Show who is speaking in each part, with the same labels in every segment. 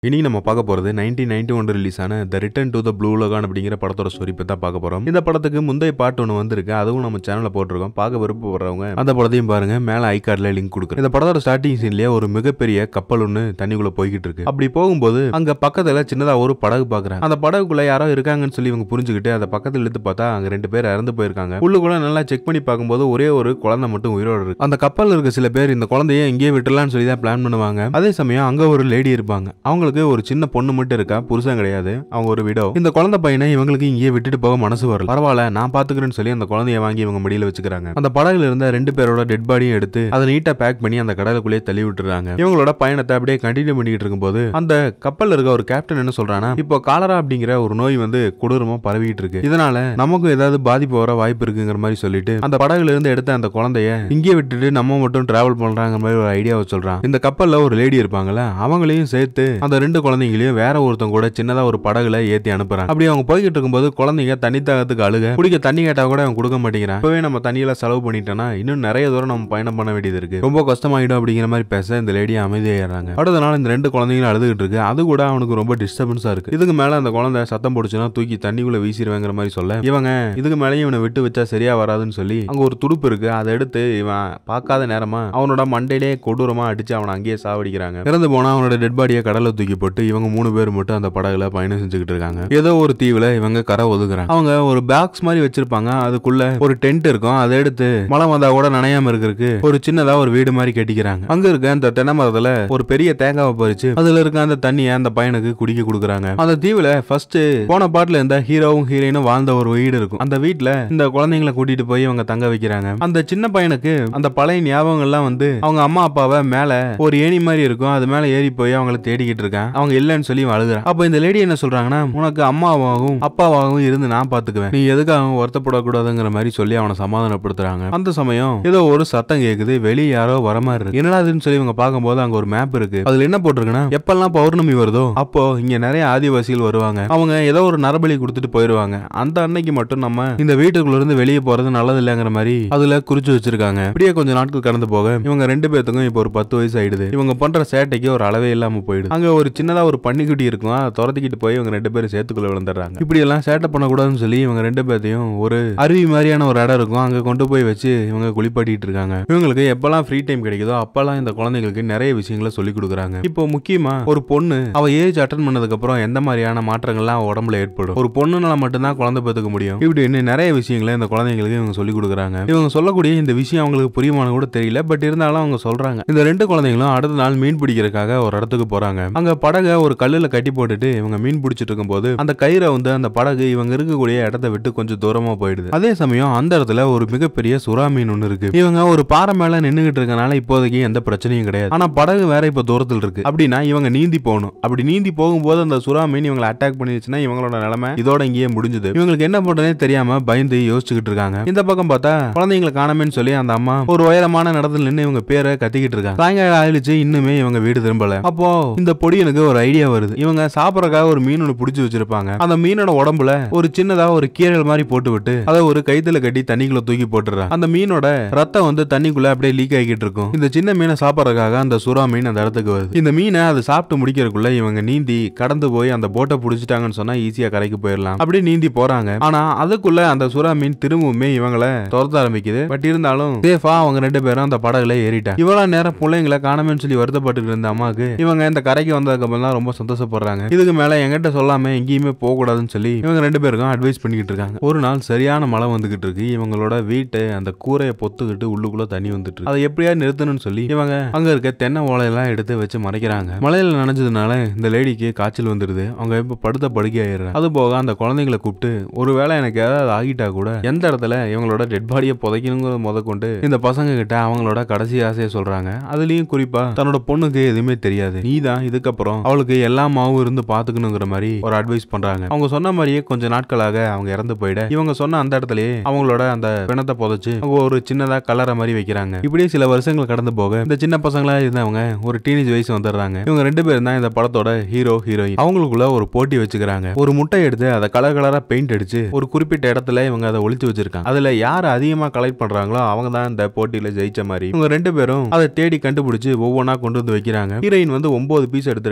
Speaker 1: இன்னைக்கு நம்ம பார்க்க போறது நைன்டீன் நைன்டி ஒன் ரிலீஸ் ஆன the return to the blue lagoon அப்படிங்கிற படத்தோட ஸ்டோரி பத்தி தான் பார்க்க போறோம் இந்த படத்துக்கு முந்தைய பாட்டு ஒன்று வந்திருக்கு அதுவும் நம்ம சேனல்ல போட்டிருக்கோம் பார்க்க விருப்பப்படுறவங்க அந்த படத்தையும் பாருங்க மேல ஐ கார்டில் லிங்க் கொடுக்குறேன் இந்த படத்தோட ஸ்டார்டிங் சீன்லயே ஒரு மிகப்பெரிய கப்பல் ஒன்று தண்ணிக்குள்ள போய்கிட்டு இருக்கு அப்படி போகும்போது அங்க பக்கத்துல சின்னதா ஒரு படகு பாக்குறாங்க அந்த படகுக்குள்ள யாரோ இருக்காங்கன்னு சொல்லி இவங்க புரிஞ்சுக்கிட்டு அந்த பக்கத்துல இழுத்து பார்த்தா அங்க ரெண்டு பேர் இறந்து போயிருக்காங்க உள்ளுக்குள்ள நல்லா செக் பண்ணி பார்க்கும்போது ஒரே ஒரு குழந்தை மட்டும் உயிரோட இருக்கு அந்த கப்பல்ல இருக்க சில பேர் இந்த குழந்தைய இங்கேயே விட்டுலாம்னு சொல்லி தான் பிளான் பண்ணுவாங்க அதே சமயம் அங்க ஒரு லேடி இருப்பாங்க அவங்களுக்கு ஒரு சின்ன பொண்ணு மட்டும் இருக்கா புருஷன் கிடையாது அவங்க ஒரு விடோ இந்த குழந்தை பையனை இவங்களுக்கு இங்கேயே விட்டுட்டு போக மனசு வரல பரவாயில்ல நான் பாத்துக்கிறேன்னு சொல்லி அந்த குழந்தைய வாங்கி இவங்க மடியில வச்சுக்கிறாங்க அந்த படகுல இருந்த ரெண்டு பேரோட டெட் பாடியும் எடுத்து அதை நீட்டா பேக் பண்ணி அந்த கடலுக்குள்ளேயே தள்ளி விட்டுறாங்க இவங்களோட பயணத்தை அப்படியே கண்டினியூ பண்ணிட்டு இருக்கும்போது அந்த கப்பல்ல இருக்க ஒரு கேப்டன் என்ன சொல்றானா இப்போ காலரா அப்படிங்கிற ஒரு நோய் வந்து கொடூரமா பரவிட்டு இருக்கு இதனால நமக்கும் ஏதாவது பாதிப்பு வர வாய்ப்பு இருக்குங்கிற மாதிரி சொல்லிட்டு அந்த படகுல இருந்து எடுத்த அந்த குழந்தைய இங்கே விட்டுட்டு நம்ம மட்டும் டிராவல் பண்றாங்க மாதிரி ஒரு ஐடியாவை சொல்றான் இந்த கப்பல்ல ஒரு லேடி இருப்பாங்கல்ல அவங்களையும் சேர்த்து அந்த ரெண்டு குழந்தைங்களையும் வேற ஒருத்தன் கூட சின்னதா ஒரு படகுல ஏத்தி அனுப்புறான் அப்படி அவங்க போய்கிட்டு இருக்கும்போது குழந்தைங்க தண்ணி தாகத்துக்கு அழுக குடிக்க தண்ணி கேட்டா கூட அவன் கொடுக்க மாட்டேங்கிறான் இப்பவே நம்ம தண்ணியில செலவு பண்ணிட்டோம்னா இன்னும் நிறைய தூரம் நம்ம பயணம் பண்ண வேண்டியது இருக்கு ரொம்ப கஷ்டமாயிடும் அப்படிங்கிற மாதிரி பேச இந்த லேடி அமைதியாயிடுறாங்க அடுத்த நாள் இந்த ரெண்டு குழந்தைங்களும் அழுதுகிட்டு இருக்கு அது கூட அவனுக்கு ரொம்ப டிஸ்டர்பன்ஸா இருக்கு இதுக்கு மேல அந்த குழந்தை சத்தம் போடுச்சுன்னா தூக்கி தண்ணிக்குள்ள வீசிடுவேங்கிற மாதிரி சொல்ல இவங்க இதுக்கு மேலேயும் இவனை விட்டு வச்சா சரியா வராதுன்னு சொல்லி அங்க ஒரு துடுப்பு இருக்கு அதை எடுத்து இவன் பார்க்காத நேரமா அவனோட மண்டையிலே கொடூரமா அடிச்சு அவனை அங்கேயே சாவடிக்கிறாங்க இறந்து போனா அவனோட டெட் பாடியை கடல்ல தூக்கி போட்டு இவங்க மூணு பேர் மட்டும் அந்த படகுல பயணம் செஞ்சுக்கிட்டு இருக்காங்க ஏதோ ஒரு தீவுல இவங்க கரை ஒதுக்குறாங்க அவங்க ஒரு பாக்ஸ் மாதிரி வச்சிருப்பாங்க அதுக்குள்ள ஒரு டென்ட் இருக்கும் அதை எடுத்து மழை வந்தா கூட நனையாம இருக்கிறதுக்கு ஒரு சின்னதா ஒரு வீடு மாதிரி கட்டிக்கிறாங்க அங்க இருக்க அந்த தென்னை மரத்துல ஒரு பெரிய தேங்காவை பறிச்சு அதுல இருக்க அந்த தண்ணியை அந்த பையனுக்கு குடிக்க கொடுக்குறாங்க அந்த தீவுல ஃபர்ஸ்ட் போன பாட்டுல இருந்த ஹீரோவும் ஹீரோயினும் வாழ்ந்த ஒரு வீடு இருக்கும் அந்த வீட்ல இந்த குழந்தைங்களை கூட்டிட்டு போய் அவங்க தங்க வைக்கிறாங்க அந்த சின்ன பையனுக்கு அந்த பழைய ஞாபகங்கள் எல்லாம் வந்து அவங்க அம்மா அப்பாவை மேல ஒரு ஏணி மாதிரி இருக்கும் அது மேல ஏறி போய் அவங்கள தேடிக்கிட்டு இருக்கான் அவங்க இல்லைன்னு சொல்லி இவன் அழுகுறான் அப்ப இந்த லேடி என்ன சொல்றாங்கன்னா உனக்கு அம்மாவாகவும் அப்பாவாகவும் இருந்து நான் பாத்துக்குவேன் நீ எதுக்காகவும் வருத்தப்படக்கூடாதுங்கிற மாதிரி சொல்லி அவனை சமாதானப்படுத்துறாங்க அந்த சமயம் ஏதோ ஒரு சத்தம் கேக்குது வெளியே யாரோ வர மாதிரி இருக்கு என்னடா இதுன்னு சொல்லி இவங்க பார்க்கும்போது அங்க ஒரு மேப் இருக்கு அதுல என்ன போட்டிருக்குன்னா எப்பெல்லாம் பௌர்ணமி வருதோ அப்போ இங்க நிறைய ஆதிவாசிகள் வருவாங்க அவங்க ஏதோ ஒரு நரபலி கொடுத்துட்டு போயிருவாங்க அந்த அன்னைக்கு மட்டும் நம்ம இந்த வீட்டுக்குள்ள இருந்து வெளியே போறது நல்லது இல்லைங்கிற மாதிரி அதுல குறிச்சு வச்சிருக்காங்க இப்படியே கொஞ்ச நாட்கள் கடந்து போக இவங்க ரெண்டு பேத்துக்கும் இப்போ ஒரு பத்து வயசு ஆயிடுது இவங்க பண்ற சேட்டைக்கு ஒரு அளவே இல்லாம போயிடுது அங்க ஒரு சின்னதா ஒரு பன்னிக்குட்டி இருக்கும் அதை துரத்திக்கிட்டு போய் இவங்க ரெண்டு பேரும் சேத்துக்குள்ள விழுந்துடுறாங்க இப்படி எல்லாம் சேட்டை பண்ணக்கூடாதுன்னு சொல்லி இவங்க ரெண்டு பேர்த்தையும் ஒரு அருவி மாதிரியான ஒரு இடம் இருக்கும் அங்க கொண்டு போய் வச்சு இவங்க குளிப்பாட்டிட்டு இருக்காங்க இவங்களுக்கு எப்பெல்லாம் ஃப்ரீ டைம் கிடைக்குதோ அப்பெல்லாம் இந்த குழந்தைங்களுக்கு நிறைய விஷயங்களை சொல்லி கொடுக்குறாங்க இப்போ முக்கியமா ஒரு பொண்ணு அவ ஏஜ் அட்டன் பண்ணதுக்கு அப்புறம் எந்த மாதிரியான மாற்றங்கள்லாம் அவ உடம்புல ஏற்படும் ஒரு பொண்ணுனால மட்டும்தான் குழந்தை பெற்றுக்க முடியும் இப்படி இன்னும் நிறைய விஷயங்களை இந்த குழந்தைங்களுக்கு இவங்க சொல்லி கொடுக்குறாங்க இவங்க சொல்லக்கூடிய இந்த விஷயம் அவங்களுக்கு புரியுமானு கூட தெரியல பட் இருந்தாலும் அவங்க சொல்றாங்க இந்த ரெண்டு குழந்தைங்களும் அடுத்த நாள் மீன் பிடிக்கிறதுக்காக ஒரு இடத்துக்கு போறாங்க அங்க படகை ஒரு கல்லுல கட்டி போட்டுட்டு இவங்க மீன் பிடிச்சிட்டு இருக்கும்போது அந்த கயிறை வந்து அந்த படகு இவங்க இருக்கக்கூடிய இடத்த விட்டு கொஞ்சம் தூரமா போயிடுது அதே சமயம் அந்த இடத்துல ஒரு மிகப்பெரிய சுறா மீன் ஒண்ணு இருக்கு இவங்க ஒரு பாறை மேல நின்னுகிட்டு இருக்கனால இப்போதைக்கு எந்த பிரச்சனையும் கிடையாது ஆனா படகு வேற இப்ப தூரத்தில் இருக்கு அப்படின்னா இவங்க நீந்தி போகணும் அப்படி நீந்தி போகும்போது அந்த சுறா மீன் இவங்களை அட்டாக் பண்ணிடுச்சுன்னா இவங்களோட நிலைமை இதோட இங்கேயே முடிஞ்சது இவங்களுக்கு என்ன பண்றதுனே தெரியாம பயந்து யோசிச்சுக்கிட்டு இருக்காங்க இந்த பக்கம் பார்த்தா குழந்தைங்களை காணமேன்னு சொல்லி அந்த அம்மா ஒரு உயரமான இடத்துல நின்று இவங்க பேரை கத்திக்கிட்டு இருக்காங்க சாயங்காலம் ஆயிடுச்சு இன்னுமே இவங்க வீடு திரும்பல அப்போ இந்த பொடியனுக்கு ஒரு ஐடியா வருது இவங்க சாப்பிடறதுக்காக ஒரு மீன் ஒன்று பிடிச்சி வச்சிருப்பாங்க அந்த மீனோட உடம்புல ஒரு சின்னதா ஒரு கீரல் மாதிரி போட்டு விட்டு அதை ஒரு கைத்துல கட்டி தண்ணிக்குள்ள தூக்கி போட்டுறாங்க அந்த மீனோட ரத்தம் வந்து தண்ணிக்குள்ள அப்படியே லீக் ஆகிட்டு இருக்கும் இந்த சின்ன மீனை சாப்பிடறதுக்காக அந்த சுறா மீன் அந்த இடத்துக்கு வருது இந்த மீனை அது சாப்பிட்டு முடிக்கிறதுக்குள்ள இவங்க நீந்தி கடந்து போய் அந்த போட்டை பிடிச்சிட்டாங்கன்னு சொன்னா ஈஸியா கரைக்கு போயிடலாம் அப்படியே நீந்தி போறாங்க ஆனா அதுக்குள்ள அந்த சுறா மீன் திரும்பவுமே இவங்கள துரத்த ஆரம்பிக்குது பட் இருந்தாலும் சேஃபா அவங்க ரெண்டு பேரும் அந்த படகுல ஏறிட்டாங்க இவ்வளவு நேரம் பிள்ளைங்களை காணாமன்னு சொல்லி வருத்தப்பட்டு இருந்த அம்மாக்கு இவங்க இந்த கரைக்கு வந்ததுக்கு அப்புறம் தான் ரொம்ப சந்தோஷப்படுறாங்க இதுக்கு மேல எங்கிட்ட சொல்லாம எங்கேயுமே போக கூடாதுன்னு சொல்லி இவங்க ரெண்டு பேருக்கும் அட்வைஸ் பண்ணிக்கிட்டு இருக்காங்க ஒரு நாள் சரியான மழை வந்துகிட்டு இருக்கு இவங்களோட வீட்டை அந்த கூரையை பொத்துக்கிட்டு உள்ளுக்குள்ள தண்ணி வந்துட்டு இருக்கு. அதை எப்படியா நிறுத்தணும்னு சொல்லி இவங்க அங்க இருக்க தென்னை ஓலையெல்லாம் எடுத்து வச்சு மறைக்கிறாங்க மழையில நனைஞ்சதுனால இந்த லேடிக்கு காய்ச்சல் வந்துருது அவங்க இப்ப படுத்த படுக்கை ஆயிடுறாங்க அது போக அந்த குழந்தைங்களை கூப்பிட்டு ஒருவேளை எனக்கு ஏதாவது ஆகிட்டா கூட எந்த இடத்துல இவங்களோட டெட் பாடியை புதைக்கணுங்கிறத முத கொண்டு இந்த பசங்க கிட்ட அவங்களோட கடைசி ஆசையை சொல்றாங்க அதுலயும் குறிப்பா தன்னோட பொண்ணுக்கு எதுவுமே தெரியாது நீ தான் இதுக்கப்புறம் அவளுக்கு எல்லா மாவும் இருந்து பாத்துக்கணுங்கிற மாதிரி ஒரு அட்வைஸ் பண்றாங்க அவங்க சொன்ன மாதிரியே கொஞ்ச நாட்களாக அவங்க இறந்து போயிட இவங்க சொன்ன அந்த இடத்துலயே அவங்களோட அந்த பிணத்தை புதைச்சு அவங்க ஒரு சின்னதா கலர மாதிரி வைக்கிறாங்க இப்படியே சில வருஷங்கள் கடந்து போக இந்த சின்ன பசங்களா இருந்தவங்க ஒரு டீனேஜ் வயசு வந்துடுறாங்க இவங்க ரெண்டு பேரும் தான் இந்த படத்தோட ஹீரோ ஹீரோயின் அவங்களுக்குள்ள ஒரு போட்டி வச்சுக்கிறாங்க ஒரு முட்டை எடுத்து அதை கலர் கலரா பெயிண்ட் அடிச்சு ஒரு குறிப்பிட்ட இடத்துல இவங்க அதை ஒளிச்சு வச்சிருக்காங்க அதுல யார் அதிகமா கலெக்ட் பண்றாங்களோ அவங்க தான் இந்த போட்டியில ஜெயிச்ச மாதிரி இவங்க ரெண்டு பேரும் அதை தேடி கண்டுபிடிச்சு ஒவ்வொன்றா கொண்டு வந்து வைக்கிறாங்க ஹீரோயின் வந்து ஒன்பது பீஸ் எடுத்திருக்காங்க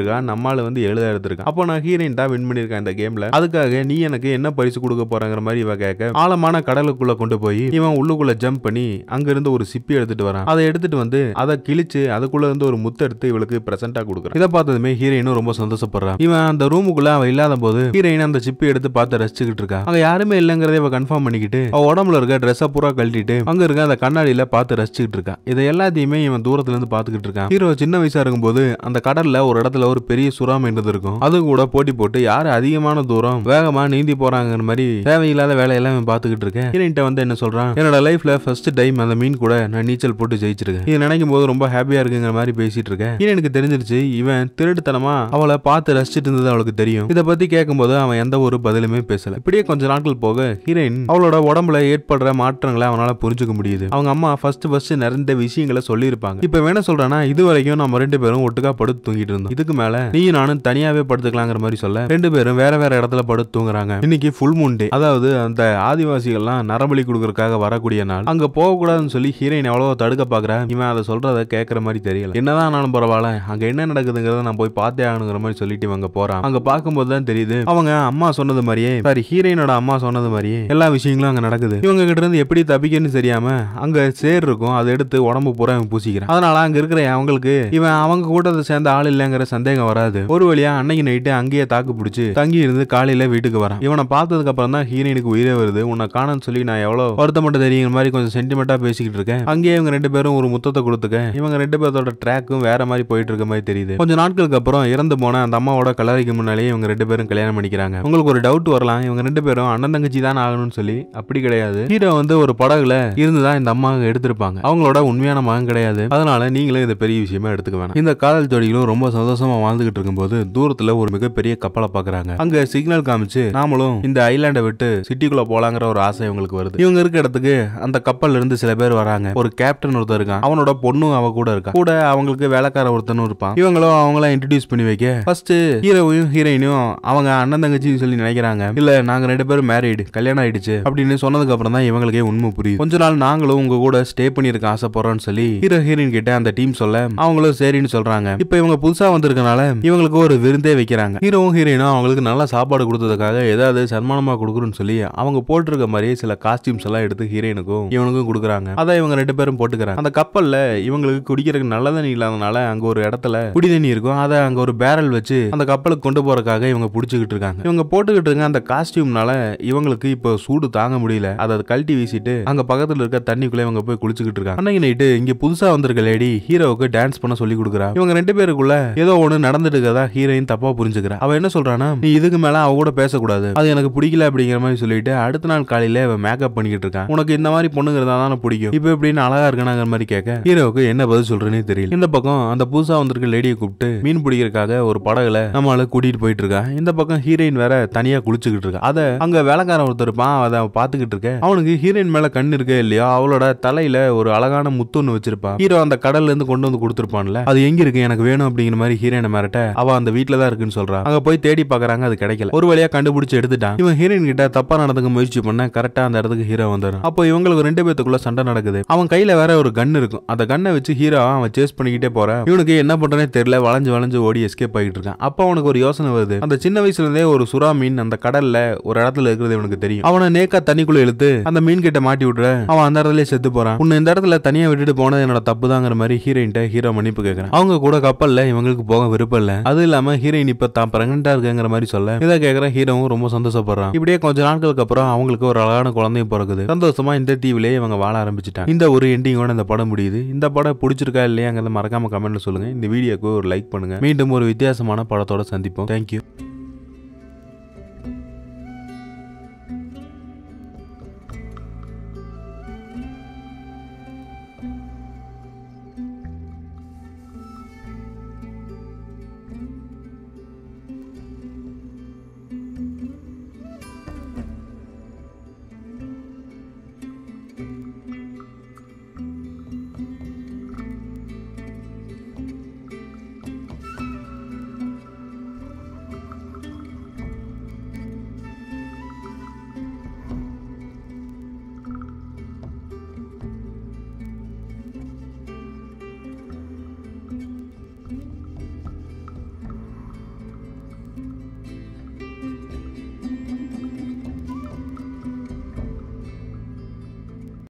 Speaker 1: எடுத்திருக்கா நம்மால வந்து எழுத எடுத்திருக்கா அப்போ நான் ஹீரோயின் தான் வின் பண்ணிருக்கேன் இந்த கேம்ல அதுக்காக நீ எனக்கு என்ன பரிசு கொடுக்க போறாங்கிற மாதிரி இவ கேட்க ஆழமான கடலுக்குள்ள கொண்டு போய் இவன் உள்ளுக்குள்ள ஜம்ப் பண்ணி அங்க இருந்து ஒரு சிப்பி எடுத்துட்டு வரான் அதை எடுத்துட்டு வந்து அதை கிழிச்சு அதுக்குள்ள இருந்து ஒரு முத்து எடுத்து இவளுக்கு பிரசன்டா கொடுக்குறான் இதை பார்த்ததுமே ஹீரோயினும் ரொம்ப சந்தோஷப்படுறான் இவன் அந்த ரூமுக்குள்ள அவ இல்லாத போது ஹீரோயின் அந்த சிப்பி எடுத்து பார்த்து ரசிச்சுக்கிட்டு இருக்கா அங்க யாருமே இல்லைங்கிறத இவ கன்ஃபார்ம் பண்ணிக்கிட்டு அவ உடம்புல இருக்க ட்ரெஸ்ஸை பூரா கழட்டிட்டு அங்க இருக்க அந்த கண்ணாடியில பார்த்து ரசிச்சுக்கிட்டு இருக்கா இதை எல்லாத்தையுமே இவன் தூரத்துல இருந்து பார்த்துக்கிட்டு இருக்கான் ஹீரோ சின்ன வயசா இருக்கும்போது அந்த கடல்ல ஒரு இடத்துல ஒரு பெரிய சுறா மீன்றது இருக்கும் அது கூட போட்டி போட்டு யாரு அதிகமான தூரம் வேகமா நீந்தி போறாங்கிற மாதிரி தேவையில்லாத வேலையெல்லாம் இவன் பார்த்துக்கிட்டு இருக்கேன் ஹீரோயின்ட்ட வந்து என்ன சொல்றான் என்னோட லைஃப்ல ஃபர்ஸ்ட் டைம் அந்த மீன் கூட நான் நீச்சல் போட்டு ஜெயிச்சிருக்கேன் இது நினைக்கும் போது ரொம்ப ஹாப்பியா இருக்குங்கிற மாதிரி பேசிட்டு இருக்கேன் ஹீரோனுக்கு தெரிஞ்சிருச்சு இவன் திருட்டுத்தனமா அவளை பார்த்து ரசிச்சிட்டு இருந்தது அவளுக்கு தெரியும் இதை பத்தி கேட்கும்போது அவன் எந்த ஒரு பதிலுமே பேசல இப்படியே கொஞ்ச நாட்கள் போக ஹீரோயின் அவளோட உடம்புல ஏற்படுற மாற்றங்களை அவனால புரிஞ்சுக்க முடியுது அவங்க அம்மா ஃபர்ஸ்ட் ஃபர்ஸ்ட் நிறைய விஷயங்களை சொல்லியிருப்பாங்க இப்ப வேணா சொல்றானா இது வரைக்கும் நம்ம ரெண்டு பேரும் ஒட்டுக்கா படுத்து தூங்கிட்டு இருந்தோம் இதுக்கு மேல நீயும் நானும் தனியாவே படுத்துக்கலாங்கிற மாதிரி சொல்ல ரெண்டு பேரும் வேற வேற இடத்துல படுத்து தூங்குறாங்க இன்னைக்கு ஃபுல் மூன் டே அதாவது அந்த ஆதிவாசிகள்லாம் நரபலி கொடுக்கறதுக்காக வரக்கூடிய நாள் அங்க போகக்கூடாதுன்னு சொல்லி ஹீரோயின் எவ்வளவு தடுக்க பாக்குறா இவன் அதை சொல்றத கேட்கற மாதிரி தெரியல என்னதான் ஆனாலும் பரவாயில்ல அங்க என்ன நடக்குதுங்கிறத நான் போய் பார்த்தே ஆகணுங்கிற மாதிரி சொல்லிட்டு இவங்க போறான் அங்க பார்க்கும்போது தான் தெரியுது அவங்க அம்மா சொன்னது மாதிரியே சாரி ஹீரோயினோட அம்மா சொன்னது மாதிரியே எல்லா விஷயங்களும் அங்க நடக்குது இவங்க கிட்ட இருந்து எப்படி தப்பிக்கன்னு தெரியாம அங்க சேர் இருக்கும் அதை எடுத்து உடம்பு பூரா இவன் பூசிக்கிறான் அதனால அங்க இருக்கிற அவங்களுக்கு இவன் அவங்க கூட்டத்தை சேர்ந்த ஆள் இல்லைங்கிற சந்தேகம் வராது ஒரு வழியா அன்னைக்கு நைட்டு அங்கேயே தாக்கு பிடிச்சு தங்கி இருந்து காலையில வீட்டுக்கு வரான் இவனை பார்த்ததுக்கு அப்புறம் தான் ஹீரோயினுக்கு உயிரே வருது உன்னை காணன்னு சொல்லி நான் எவ்வளவு வருத்தப்பட்டு தெரியுங்கிற மாதிரி கொஞ்சம் சென்டிமெண்டா பேசிக்கிட்டு இருக்கேன் அங்கேயே இவங்க ரெண்டு பேரும் ஒரு முத்தத்தை கொடுத்துக்க இவங்க ரெண்டு பேர்த்தோட ட்ராக்கும் வேற மாதிரி போயிட்டு இருக்க மாதிரி தெரியுது கொஞ்ச நாட்களுக்கு அப்புறம் இறந்து போன அந்த அம்மாவோட கலரைக்கு முன்னாலேயே இவங்க ரெண்டு பேரும் கல்யாணம் பண்ணிக்கிறாங்க உங்களுக்கு ஒரு டவுட் வரலாம் இவங்க ரெண்டு பேரும் அண்ணன் தங்கச்சி தான் ஆகணும்னு சொல்லி அப்படி கிடையாது ஹீரோ வந்து ஒரு படகுல இருந்துதான் இந்த அம்மா எடுத்திருப்பாங்க அவங்களோட உண்மையான மகன் கிடையாது அதனால நீங்களும் இதை பெரிய விஷயமா எடுத்துக்க வேணாம் இந்த காதல் ஜோடிகளும் ரொம்ப சந்தோஷமா வாழ்ந்துகிட்டு இருக்கும்போது தூரத்துல ஒரு மிகப்பெரிய கப்பலை பாக்குறாங்க அங்க சிக்னல் காமிச்சு நாமளும் இந்த ஐலாண்டை விட்டு சிட்டிக்குள்ள போலாங்கிற ஒரு ஆசை இவங்களுக்கு வருது இவங்க இருக்க இடத்துக்கு அந்த கப்பல்ல இருந்து சில பேர் வராங்க ஒரு கேப்டன் ஒருத்தர் இருக்கான் அவனோட பொண்ணும் அவ கூட இருக்கா கூட அவங்களுக்கு வேலைக்கார ஒருத்தனும் இருப்பான் இவங்களும் அவங்கள இன்ட்ரடியூஸ் பண்ணி வைக்க ஃபர்ஸ்ட் ஹீரோவையும் ஹீரோயினும் அவங்க அண்ணன் தங்கச்சின்னு சொல்லி நினைக்கிறாங்க இல்ல நாங்க ரெண்டு பேரும் மேரிடு கல்யாணம் ஆயிடுச்சு அப்படின்னு சொன்னதுக்கு அப்புறம் தான் இவங்களுக்கே உண்மை புரியுது கொஞ்ச நாள் நாங்களும் உங்க கூட ஸ்டே பண்ணிருக்க ஆசைப்படுறோம்னு சொல்லி ஹீரோ ஹீரோயின் கிட்ட அந்த டீம் சொல்ல அவங்களும் சரின்னு சொல்றாங்க இப்போ இவங்க புதுசா வந்திருக்கனால இவங்களுக்கு ஒரு விருந்தே வைக்கிறாங்க ஹீரோவும் ஹீரோயினும் அவங்களுக்கு நல்ல சாப்பாடு கொடுத்ததுக்காக ஏதாவது சன்மானமா கொடுக்குறோம்னு சொல்லி அவங்க போட்டிருக்க மாதிரியே சில காஸ்டியூம்ஸ் எல்லாம் எடுத்து ஹீரோயினுக்கும் இவனுக்கும் கொடுக்குறாங்க அதை இவங்க ரெண்டு பேரும் போட்டுக்கிறாங்க அந்த கப்பல்ல இவங்களுக்கு குடிக்கிறதுக்கு நல்ல தண்ணி இல்லாதனால அங்க ஒரு இடத்துல குடி தண்ணி இருக்கும் அதை அங்க ஒரு பேரல் வச்சு அந்த கப்பலுக்கு கொண்டு போறதுக்காக இவங்க புடிச்சுக்கிட்டு இருக்காங்க இவங்க போட்டுக்கிட்டு இருக்க அந்த காஸ்டியூம்னால இவங்களுக்கு இப்போ சூடு தாங்க முடியல அதை கழட்டி வீசிட்டு அங்க பக்கத்துல இருக்க தண்ணிக்குள்ள இவங்க போய் குளிச்சுக்கிட்டு இருக்காங்க அன்னைக்கு நைட்டு இங்க புதுசா வந்திருக்க லேடி ஹீரோவுக்கு டான்ஸ் பண்ண சொல்லி கொடுக்குறா இவங்க ரெண்டு பேருக்குள்ள ஏதோ ஒண்ணு நடந்துட்டு இருக்கதா ஹீரோயின் தப்பா புரிஞ்சுக்கிறா அவ என்ன சொல்றானா நீ இதுக்கு மேல அவ கூட பேசக்கூடாது அது எனக்கு பிடிக்கல அப்படிங்கிற மாதிரி சொல்லிட்டு அடுத்த நாள் காலையில அவ மேக்கப் பண்ணிக்கிட்டு இருக்கான் உனக்கு இந்த மாதிரி பொண்ணுங்கிறதா தானே பிடிக்கும் இப்போ எப்படின்னு அழகா இருக்கானாங்கிற மாதிரி கேட்க ஹீரோவுக்கு என்ன பதில் சொல்றேனே தெரியல இந்த பக்கம் அந்த புதுசா வந்திருக்க லேடியை கூப்பிட்டு மீன் பிடிக்கிறதுக்காக ஒரு படகுல நம்மளால கூட்டிட்டு போயிட்டு இருக்கா இந்த பக்கம் ஹீரோயின் வேற தனியா குளிச்சுக்கிட்டு இருக்கா அத அங்க வேலைக்காரன் ஒருத்தர் இருப்பான் அதை அவன் பாத்துக்கிட்டு இருக்க அவனுக்கு ஹீரோயின் மேல கண் இருக்கே இல்லையா அவளோட தலையில ஒரு அழகான முத்து ஒண்ணு வச்சிருப்பான் ஹீரோ அந்த கடல்ல இருந்து கொண்டு வந்து கொடுத்துருப்பான்ல அது எங்க இருக்கு எனக்கு வேணும் அப்படிங்கிற மாதிரி ஹீரோயினை மிரட்ட அவ அந்த வீட்டுல தான் இருக்குன்னு சொல்றா அங்க போய் தேடி பாக்குறாங்க அது கிடைக்கல ஒரு வழியா கண்டுபிடிச்சு எடுத்துட்டான் இவன் ஹீரோயின் கிட்ட தப்பா நடந்துக்க முயற்சி பண்ண கரெக்டா அந்த இடத்துக்கு ஹீரோ வந்துடும் அப்போ இவங்களுக்கு ரெண்டு பேத்துக்குள்ள சண்டை நடக்குது அவன் கையில வேற ஒரு கன் இருக்கும் அந்த கன்னை வச்சு ஹீரோ அவன் சேஸ் பண்ணிக்கிட்டே போறான் இவனுக்கு என்ன பண்றனே தெரியல வளைஞ்சு வளைஞ்சு ஓடி எஸ்கேப் ஆகிட்டு இருக்கான் அப்போ அவனுக்கு ஒரு யோசனை வருது அந்த சின்ன வயசுல இருந்தே ஒரு சுறா மீன் அந்த கடல்ல ஒரு இடத்துல இருக்கிறது இவனுக்கு தெரியும் அவனை நேக்கா தண்ணிக்குள்ள இழுத்து அந்த மீன் கிட்ட மாட்டி விட்டுற அவன் அந்த இடத்துல செத்து போறான் உன்னை இந்த இடத்துல தனியா விட்டுட்டு போனது என்னோட தப்பு தாங்கிற மாதிரி ஹீரோயின்ட்ட ஹீரோ மன்னிப்பு கேட்கறான் அவங்க கூட கப்பல்ல இவங்களுக்கு போக விருப்பம் இல்ல அது இல்லாம ஹீரோயின் இப்ப தான் பிரெக்னண்டா இருக்குங்கிற மாதிரி சொல்ல இதை கேட்கற ஹீரோவும் ரொம்ப சந்தோஷப்படுறான் இப்படியே கொஞ்ச நாட்களுக்கு அப்புறம் அவங்களுக்கு ஒரு அழகான குழந்தையும் பிறகுது சந்தோஷமா இந்த தீவிலே இவங்க வாழ ஆரம்பிச்சிட்டாங்க இந்த ஒரு எண்டிங்கோட இந்த படம் முடியுது இந்த படம் பிடிச்சிருக்கா இல்லையாங்கிறத மறக்காம கமெண்ட்ல சொல்லுங்க இந்த வீடியோக்கு ஒரு லைக் பண்ணுங்க மீண்டும் ஒரு வித்தியாசமான படத்தோட சந்திப்போம் தேங்க்யூ